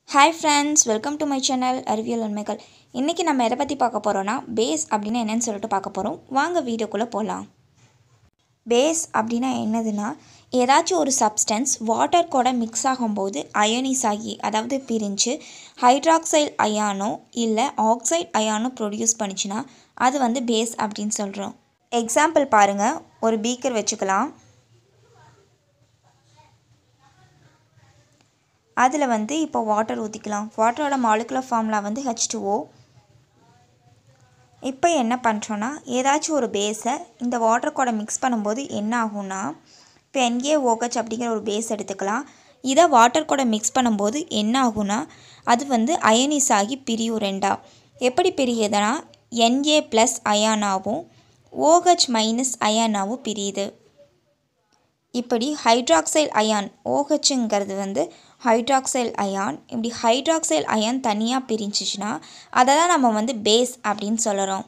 hi friends welcome to my channel அறிவியல் உண்மைகள் இன்றைக்கி நம்ம எதை பற்றி பார்க்க போகிறோன்னா பேஸ் அப்படின்னா என்னன்னு சொல்லிட்டு பார்க்க போகிறோம் வாங்க வீடியோக்குள்ளே போகலாம் பேஸ் அப்படின்னா என்னதுன்னா ஏதாச்சும் ஒரு சப்ஸ்டன்ஸ் வாட்டர் கூட மிக்ஸ் ஆகும்போது அயனிஸ் ஆகி அதாவது பிரிஞ்சு ஹைட்ராக்சைல் அயானோ இல்லை ஆக்சைடு அயானோ ப்ரொடியூஸ் பண்ணிச்சுன்னா அது வந்து பேஸ் அப்படின்னு சொல்கிறோம் எக்ஸாம்பிள் பாருங்கள் ஒரு பீக்கர் வச்சுக்கலாம் அதில் வந்து இப்போ வாட்டர் ஊற்றிக்கலாம் வாட்டரோட மாலிகுலர் ஃபார்முலா வந்து ஹெச் டூஓ இப்போ என்ன பண்ணுறோன்னா ஏதாச்சும் ஒரு பேஸை இந்த வாட்டர் கூட மிக்ஸ் பண்ணும்போது என்ன ஆகும்னா இப்போ என்ஏஓஹெச் அப்படிங்கிற ஒரு பேஸ் எடுத்துக்கலாம் இதை வாட்டர் கூட மிக்ஸ் பண்ணும்போது என்ன ஆகும்னா அது வந்து அயனிஸ் ஆகி பிரியும் ரெண்டா எப்படி பிரியுதுன்னா என்ஏ ப்ளஸ் அயானாவும் ஓஹெச் மைனஸ் அயானாவும் பிரியுது இப்படி ஹைட்ராக்சைல் அயான் ஓஹெச்சுங்கிறது வந்து ஹைட்ராக்சைல் அயான் இப்படி ஹைட்ராக்சைல் அயான் தனியாக பிரிஞ்சிச்சுன்னா அதை தான் நம்ம வந்து பேஸ் அப்படின்னு சொல்கிறோம்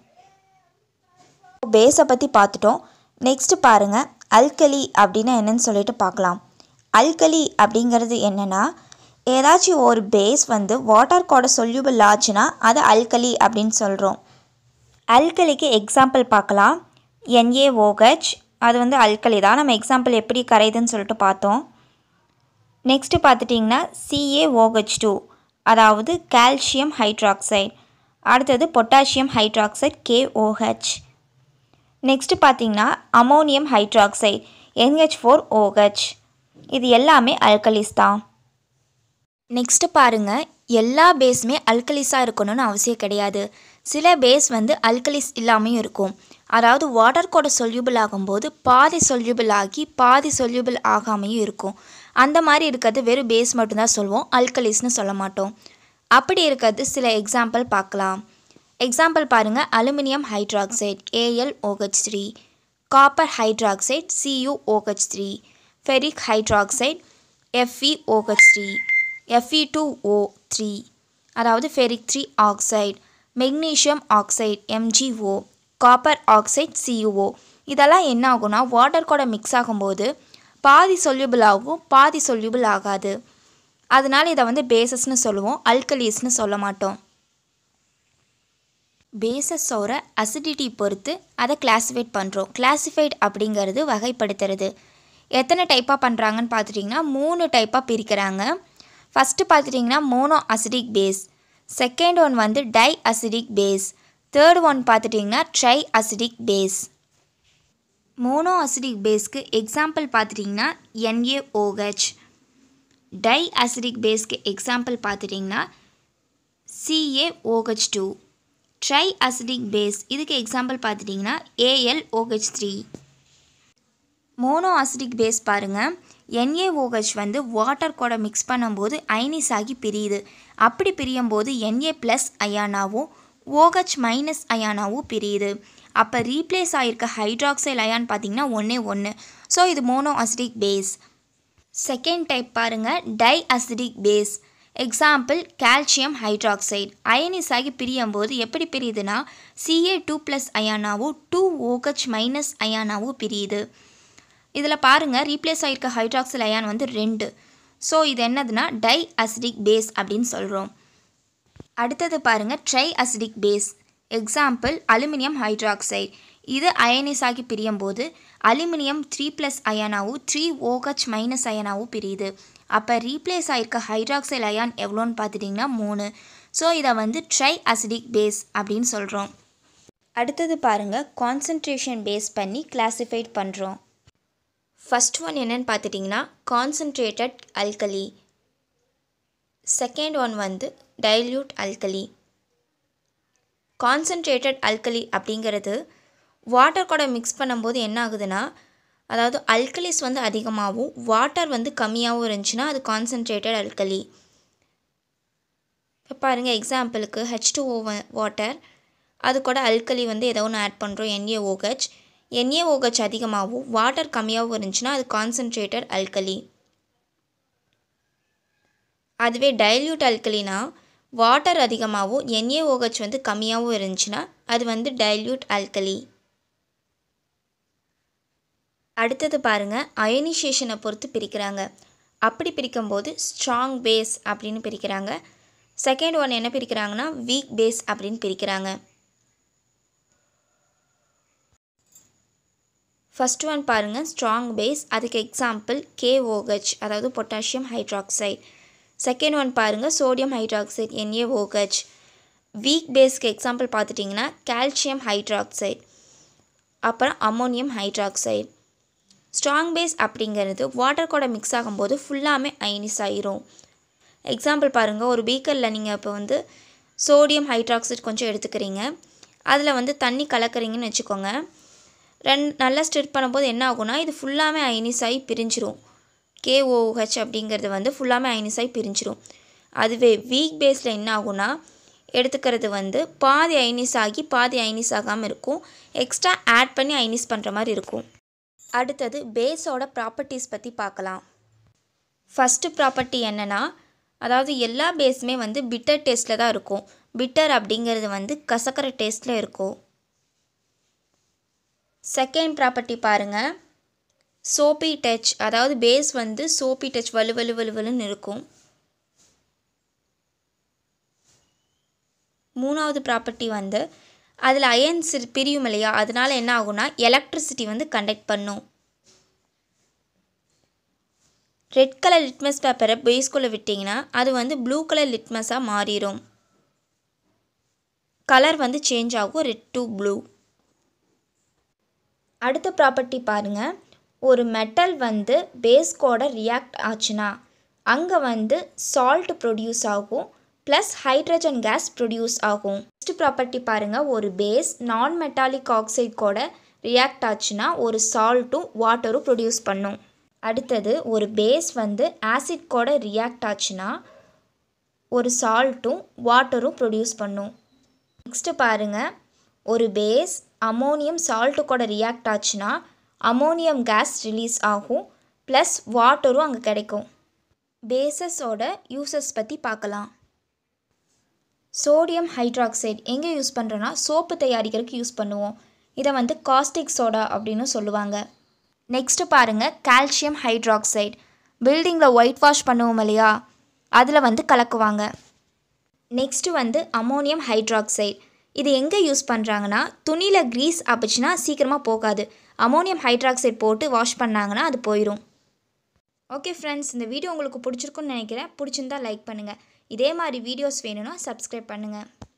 பேஸை பற்றி பார்த்துட்டோம் நெக்ஸ்ட்டு பாருங்கள் அல்கலி அப்படின்னா என்னன்னு சொல்லிட்டு பார்க்கலாம் அல்கலி அப்படிங்கிறது என்னென்னா ஏதாச்சும் ஒரு பேஸ் வந்து வாட்டர் கூட சொல்யூபிள் ஆச்சுன்னா அது அல்கலி அப்படின்னு சொல்கிறோம் அல்கலிக்கு எக்ஸாம்பிள் பார்க்கலாம் என்ஏஓஹெச் அது வந்து அல்கலி தான் நம்ம எக்ஸாம்பிள் எப்படி கரையுதுன்னு சொல்லிட்டு பார்த்தோம் நெக்ஸ்ட்டு பார்த்துட்டிங்கன்னா சிஏஓஹெச் டூ அதாவது கால்சியம் ஹைட்ராக்சைடு அடுத்தது பொட்டாசியம் ஹைட்ராக்சைடு கேஓஹெச் நெக்ஸ்ட்டு பார்த்தீங்கன்னா ammonium hydroxide N H four O H இது எல்லாமே அல்கலிஸ் தான் நெக்ஸ்ட்டு பாருங்கள் எல்லா பேஸுமே அல்கலிஸாக இருக்கணும்னு அவசியம் கிடையாது சில பேஸ் வந்து அல்கலிஸ் இல்லாமையும் இருக்கும் அதாவது வாட்டர் கூட சொல்யூபிள் ஆகும்போது பாதி சொல்யூபிள் ஆகி பாதி சொல்யூபிள் ஆகாமையும் இருக்கும் அந்த மாதிரி இருக்கிறது வெறும் பேஸ் மட்டும்தான் சொல்லுவோம் அல்கலிஸ்னு சொல்ல மாட்டோம் அப்படி இருக்கிறது சில எக்ஸாம்பிள் பார்க்கலாம் எக்ஸாம்பிள் பாருங்கள் aluminium hydroxide A L O H three copper hydroxide C U O H three ferric hydroxide F E O H three F E two O three அதாவது ferric three oxide magnesium oxide M G O copper oxide C U O இதெல்லாம் என்ன ஆகும்னா வாட்டர் கூட mix ஆகும்போது பாதி soluble ஆகும் பாதி soluble ஆகாது அதனால் இதை வந்து பேசஸ்னு சொல்லுவோம் அல்கலீஸ்னு சொல்ல மாட்டோம் பேசஸோட அசிடிட்டி பொறுத்து அதை கிளாஸிஃபைட் பண்ணுறோம் கிளாஸிஃபைட் அப்படிங்கிறது வகைப்படுத்துறது எத்தனை டைப்பாக பண்ணுறாங்கன்னு பார்த்துட்டிங்கன்னா மூணு டைப்பாக பிரிக்கிறாங்க ஃபஸ்ட்டு பார்த்துட்டிங்கன்னா mono acidic base second one வந்து di acidic base third one பார்த்துட்டிங்கன்னா tri acidic base mono acidic பேஸ்க்கு எக்ஸாம்பிள் பார்த்துட்டிங்கன்னா என்ஏஓஹெச் டை அசிடிக் பேஸ்க்கு எக்ஸாம்பிள் பார்த்துட்டிங்கன்னா C A O H two tri acidic base இதுக்கு எக்ஸாம்பிள் பார்த்துட்டிங்கன்னா A L O H three mono acidic base பாருங்கள் N A O H வந்து வாட்டர் கூட மிக்ஸ் பண்ணும்போது அயனிஸ் ஆகி பிரியுது அப்படி பிரியும் போது என்ஏ ப்ளஸ் அயானாவும் ஓஹெச் மைனஸ் அயானாவும் பிரியுது அப்போ ரீப்ளேஸ் ஆகிருக்க ஹைட்ராக்சைல் அயான் பார்த்திங்கன்னா ஒன்றே ஒன்று ஸோ இது mono acidic base second type பாருங்கள் di acidic base example calcium hydroxide ionise ஆகி பிரியும் போது எப்படி பிரியுதுன்னா சிஏ டூ ப்ளஸ் அயானாவும் டூ ஓஹெச் மைனஸ் அயானாவும் பிரியுது இதில் பாருங்கள் ரீப்ளேஸ் ஆகிருக்க ஹைட்ராக்சைல் அயான் வந்து ரெண்டு ஸோ இது என்னதுன்னா டை அசிடிக் பேஸ் அப்படின்னு சொல்கிறோம் அடுத்தது பாருங்கள் tri acidic base example aluminium hydroxide இது அயனைஸ் ஆகி பிரியும் போது அலுமினியம் த்ரீ ப்ளஸ் அயனாவும் த்ரீ ஓஹெச் மைனஸ் அயனாவும் பிரியுது அப்போ ரீப்ளேஸ் ஆகிருக்க ஹைட்ராக்சைல் அயான் எவ்வளோன்னு பார்த்துட்டிங்கன்னா மூணு ஸோ இதை வந்து ட்ரை அசிடிக் பேஸ் அப்படின்னு சொல்கிறோம் அடுத்தது பாருங்கள் கான்சன்ட்ரேஷன் பேஸ் பண்ணி கிளாஸிஃபைட் பண்ணுறோம் ஃபஸ்ட் ஒன் என்னென்னு பார்த்துட்டிங்கன்னா கான்சன்ட்ரேட்டட் அல்கலி செகண்ட் ஒன் வந்து டைல்யூட் அல்கலி கான்சன்ட்ரேட்டட் அல்கலி அப்படிங்கிறது வாட்டர் கூட மிக்ஸ் பண்ணும்போது என்ன ஆகுதுன்னா அதாவது அல்கலிஸ் வந்து அதிகமாகவும் வாட்டர் வந்து கம்மியாகவும் இருந்துச்சுன்னா அது கான்சன்ட்ரேட்டட் அல்கலி இப்போ பாருங்கள் எக்ஸாம்பிளுக்கு ஹெச் டூ ஓ வாட்டர் அது கூட அல்கலி வந்து ஏதோ ஒன்று ஆட் பண்ணுறோம் என்ஏஓஹெச் என்ஏஓஹெச் அதிகமாகவும் வாட்டர் கம்மியாகவும் இருந்துச்சுன்னா அது கான்சன்ட்ரேட்டட் அல்கலி அதுவே டைல்யூட் அல்கலினா வாட்டர் அதிகமாகவும் என்ஏஓஹெச் வந்து கம்மியாகவும் இருந்துச்சுன்னா அது வந்து டைல்யூட் அல்கலி அடுத்தது பாருங்கள் அயனிசேஷனை பொறுத்து பிரிக்கிறாங்க அப்படி பிரிக்கும்போது ஸ்ட்ராங் பேஸ் அப்படின்னு பிரிக்கிறாங்க செகண்ட் ஒன் என்ன பிரிக்கிறாங்கன்னா வீக் பேஸ் அப்படின்னு பிரிக்கிறாங்க ஃபஸ்ட் ஒன் பாருங்கள் ஸ்ட்ராங் பேஸ் அதுக்கு எக்ஸாம்பிள் கேஓஹெச் அதாவது பொட்டாசியம் ஹைட்ராக்சைடு செகண்ட் ஒன் பாருங்கள் சோடியம் ஹைட்ராக்சைடு என்ஏஓஹெச் வீக் பேஸ்க்கு எக்ஸாம்பிள் பார்த்துட்டிங்கன்னா கால்சியம் ஹைட்ராக்சைடு அப்புறம் அமோனியம் ஹைட்ராக்சைடு ஸ்ட்ராங் பேஸ் அப்படிங்கிறது வாட்டர் கூட மிக்ஸ் ஆகும்போது ஃபுல்லாமே அயனிஸ் ஆயிரும் எக்ஸாம்பிள் பாருங்கள் ஒரு பீக்கரில் நீங்கள் இப்போ வந்து சோடியம் ஹைட்ராக்சைடு கொஞ்சம் எடுத்துக்கிறீங்க அதில் வந்து தண்ணி கலக்கிறீங்கன்னு வச்சுக்கோங்க ரெண்டு நல்லா ஸ்டிட் பண்ணும்போது என்ன ஆகும்னா இது ஃபுல்லாமே அயனிஸ் ஆகி பிரிஞ்சிரும் கேஓஹெச் அப்படிங்கிறது வந்து ஃபுல்லாமே அயனிஸ் ஆகி பிரிஞ்சிரும் அதுவே வீக் பேஸில் என்ன ஆகும்னா எடுத்துக்கிறது வந்து பாதி ஐனிஸ் ஆகி பாதி ஐனிஸ் ஆகாமல் இருக்கும் எக்ஸ்ட்ரா ஆட் பண்ணி ஐனிஸ் பண்ணுற மாதிரி இருக்கும் அடுத்தது பேஸோட ப்ராப்பர்ட்டிஸ் பற்றி பார்க்கலாம் ஃபஸ்ட்டு ப்ராப்பர்ட்டி என்னென்னா அதாவது எல்லா பேஸுமே வந்து பிட்டர் டேஸ்ட்டில் தான் இருக்கும் பிட்டர் அப்படிங்கிறது வந்து கசக்கிற டேஸ்ட்டில் இருக்கும் செகண்ட் ப்ராப்பர்ட்டி பாருங்கள் சோப்பி டச் அதாவது பேஸ் வந்து சோப்பி டச் வலு வலு வலுவலுன்னு இருக்கும் மூணாவது ப்ராப்பர்ட்டி வந்து அதில் அயன்ஸ் பிரியும் இல்லையா அதனால என்ன ஆகும்னா எலக்ட்ரிசிட்டி வந்து கண்டக்ட் பண்ணும் ரெட் கலர் லிட்மஸ் பேப்பரை பேஸ்குள்ளே விட்டிங்கன்னா அது வந்து ப்ளூ கலர் லிட்மஸாக மாறிடும் கலர் வந்து சேஞ்ச் ஆகும் ரெட் டு ப்ளூ அடுத்த ப்ராப்பர்ட்டி பாருங்கள் ஒரு மெட்டல் வந்து பேஸ் கூட ரியாக்ட் ஆச்சுன்னா அங்கே வந்து சால்ட் ப்ரொடியூஸ் ஆகும் ப்ளஸ் ஹைட்ரஜன் கேஸ் ப்ரொடியூஸ் ஆகும் நெக்ஸ்ட் ப்ராப்பர்ட்டி பாருங்கள் ஒரு பேஸ் நான் மெட்டாலிக் ஆக்சைடு கூட ரியாக்ட் ஆச்சுன்னா ஒரு சால்ட்டும் வாட்டரும் ப்ரொடியூஸ் பண்ணும் அடுத்தது ஒரு பேஸ் வந்து ஆசிட் கூட ரியாக்ட் ஆச்சுன்னா ஒரு சால்ட்டும் வாட்டரும் ப்ரொடியூஸ் பண்ணும் நெக்ஸ்ட்டு பாருங்கள் ஒரு பேஸ் அமோனியம் சால்ட்டு கூட ரியாக்ட் ஆச்சுன்னா அமோனியம் கேஸ் ரிலீஸ் ஆகும் ப்ளஸ் வாட்டரும் அங்கே கிடைக்கும் பேசஸோட யூசஸ் பற்றி பார்க்கலாம் சோடியம் ஹைட்ராக்சைடு எங்கே யூஸ் பண்ணுறோன்னா சோப்பு தயாரிக்கிறதுக்கு யூஸ் பண்ணுவோம் இதை வந்து காஸ்டிக் சோடா அப்படின்னு சொல்லுவாங்க நெக்ஸ்ட்டு பாருங்கள் கால்சியம் ஹைட்ராக்சைடு பில்டிங்கில் ஒயிட் வாஷ் பண்ணுவோம் இல்லையா அதில் வந்து கலக்குவாங்க நெக்ஸ்ட்டு வந்து அமோனியம் ஹைட்ராக்சைடு இது எங்கே யூஸ் பண்ணுறாங்கன்னா துணியில் க்ரீஸ் ஆப்பிச்சுன்னா சீக்கிரமாக போகாது அமோனியம் ஹைட்ராக்சைடு போட்டு வாஷ் பண்ணாங்கன்னா அது போயிடும் ஓகே ஃப்ரெண்ட்ஸ் இந்த வீடியோ உங்களுக்கு பிடிச்சிருக்குன்னு நினைக்கிறேன் பிடிச்சிருந்தா லைக் பண்ணுங்கள் இதே மாதிரி வீடியோஸ் வேணும்னா சப்ஸ்கிரைப் பண்ணுங்கள்